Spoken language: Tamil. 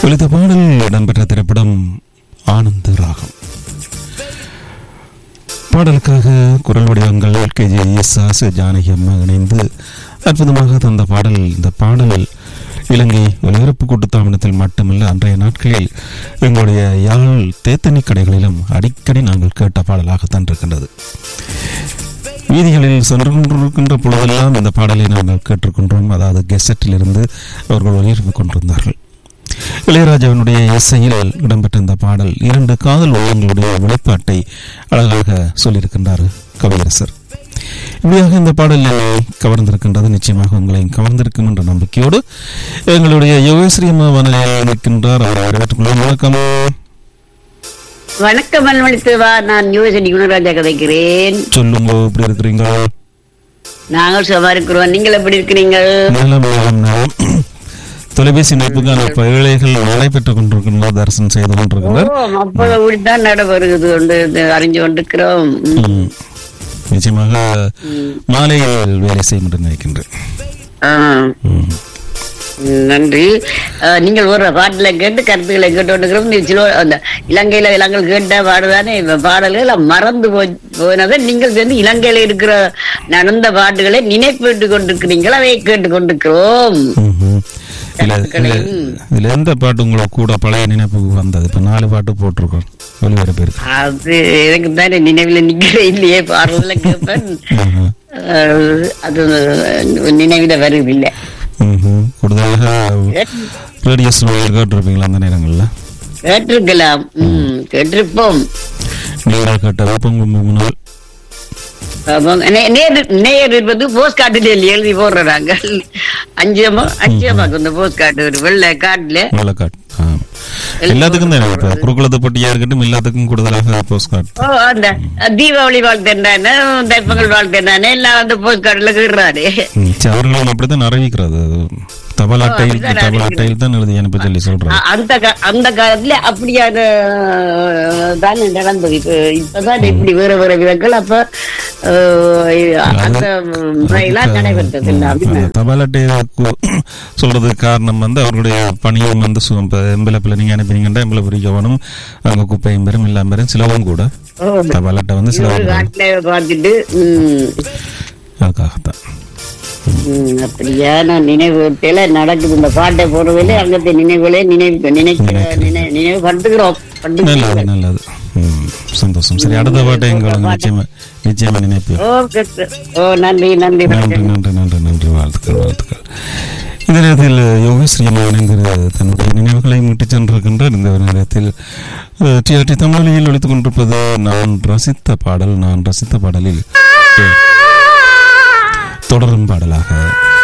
ஒலித்த பாடல் இடம்பெற்ற திரைப்படம் ஆனந்த ராகம் பாடலுக்காக குரல் வடிவங்கள் கே ஜே எஸ் ஆசு ஜானகி அம்மா இணைந்து அற்புதமாக தந்த பாடல் இந்த பாடல் இலங்கை ஒலிபரப்பு கூட்டுத்தாபனத்தில் மட்டுமல்ல அன்றைய நாட்களில் எங்களுடைய யாழ் தேத்தனி கடைகளிலும் அடிக்கடி நாங்கள் கேட்ட பாடலாகத்தான் இருக்கின்றது வீதிகளில் சென்று கொண்டிருக்கின்ற பொழுதெல்லாம் இந்த பாடலை நாங்கள் கேட்டுக்கொண்டோம் அதாவது கெசட்டில் இருந்து அவர்கள் ஒளிபரப்பு கொண்டிருந்தார்கள் இளையராஜாவினுடைய இசையில் இடம்பெற்ற இந்த பாடல் இரண்டு காதல் உள்ளங்களுடைய வெளிப்பாட்டை அழகாக சொல்லியிருக்கின்றார் கவியரசர் இப்படியாக இந்த பாடல் என்னை கவர்ந்திருக்கின்றது நிச்சயமாக உங்களை கவர்ந்திருக்கும் என்ற நம்பிக்கையோடு எங்களுடைய யோகஸ்ரீ அம்மா வானிலையில் இருக்கின்றார் அவரை வரவேற்றுக் கொள்வோம் வணக்கம் வணக்கம் மல்மணித்துவா நான் யோசனை குணராஜா கதைக்கிறேன் சொல்லுங்க எப்படி இருக்கிறீங்க நாங்கள் சும்மா இருக்கிறோம் நீங்கள் எப்படி இருக்கிறீங்கள் நலம் நலம் நலம் தொலைபேசி இணைப்புக்கான பிழைகள் நடைபெற்றுக் கொண்டிருக்கின்றனர் தரிசனம் செய்து கொண்டிருக்கிறார் அப்போது இப்படித்தான் நடைபெறுகிறது கொண்டு இது அறிஞ்சு கொண்டிருக்கிறோம் ம். ம். நிச்சயமாக மாலையில் வேலை செய்யும் என்று நினைக்கின்றேன் ஆ, ம். நன்றி அஹ், நீங்கள் ஒரு பாட்டுல கேட்டு கருத்துக்களை கேட்டு கொண்டிருக்கிறோம் நீ சில அந்த இலங்கையில இலங்கை கேட்ட பாடுதானே இப்ப பாடல்கள் மறந்து போய் போனதை நீங்கள் வந்து இலங்கையில இருக்கிற நடந்த பாட்டுகளை நினைப்பிட்டு கொண்டிருக்கிறீர்கள் அதை கேட்டு கொண்டிருக்கிறோம் ம்ஹும். இதுல இதுல- இதுல எந்த பாட்டு உங்களுக்கு கூட பழைய நினைப்புக்கு வந்தது இப்ப நாலு பாட்டு போட்டிருக்கோம் ஒளிபரப்பு இருக்கு அது எனக்கு தானே நினைவுல நிக்கவே இல்லையே பாடல கேட்பேன் ம்ஹும். அஹ், அது நினைவில வருவதில்லை ம்ஹும். கூடுதலாக ரேடியோ ஸ்லோவில் கேட்டிருப்பீங்களா அந்த நேரங்கள்ல கேட்டிருக்கலாம் ம் கேட்டிருப்போம் நீங்கள் கேட்ட வெப்பம் முன்னால் அப்போ நே- நேர் நேர் இருப்பது போஸ்ட் கார்டுல எழுதி போடுறாங்க அஞ்சமா அஞ்சமாக்கு இந்த போஸ்ட் கார்டு ஒரு வெள்ளை கார்டுல நல்ல காட் ஆ. எல்லாத்துக்கும் தான் இப்ப குறுக்குளத்தை பட்டியா இருக்கட்டும் எல்லாத்துக்கும் கூடுதலாக போஸ்ட் கார்டு ஓ அந்த தீபாவளி வாழ்த்தேன்டானே தைப்பொங்கல் வாழ்த்தேன்டானே எல்லாம் அந்த போஸ்ட் கார்டுல கீறாரு ம், சரி, அவர்களும் அப்படித்தான் அறிவிக்கிறது தபால் அட்டையில் அப்படிதான் தபால் அட்டையில் தான் எழுதி அனுப்ப சொல்லி சொல்றாங்க அ- அந்த கா- அந்த காலத்துல அப்படியான அஹ், தான் நடந்தது இப்ப இப்பதான் இப்படி வேற வேற விதங்கள் அப்ப அஹ், அந்த முறையெல்லாம் நடைபெற்றது இல்லை அந்த தபால் அட்டையை கு- சொல்றதுக்கு காரணம் வந்து அவர்களுடைய பணியும் வந்து சு- இப்ப எம்பலப்பில் நீங்க அனுப்பினீங்கன்னா எம்பலப் பிரிக்கவனும் அங்க குப்பையும் பெரும் இல்லாம பெரும் சிலவும் கூட தபால் அட்டை வந்து சிலவும் கூட. காட்டுல பார்த்துட்டு உம், அதுக்காகத்தான் உம், அப்படியான நினைவுல நடக்குது இந்த பாட்டை போடுறதுல அங்கത്തെ நினைவுகளே நினைவு நினைக்க நினை- நினைவு படுத்துக்கிறோம் படுத்துக்கிறோம். நல்லது நல்லது ம், சந்தோஷம் சரி அடுத்த பாட்டை எங்களுக்கு நிச்சயமா நிச்சயமா நினைப்பேன் ஓ கே- ஓ நன்றி நன்றி நன்றி நன்றி நன்றி நன்றி வாழ்த்துக்கள் வாழ்த்துக்கள் இந்த நேரத்தில் யோகஸ்ரீ அம்மா இணைந்திரு தன்னுடைய நினைவுகளை மீட்டுச் சென்றிருக்கின்றார் இந்த நேரத்தில் டிஆர்டி தமிழில் ஒழித்துக் கொண்டிருப்பது நான் ரசித்த பாடல் நான் ரசித்த பாடலில் தொடரும் பாடலாக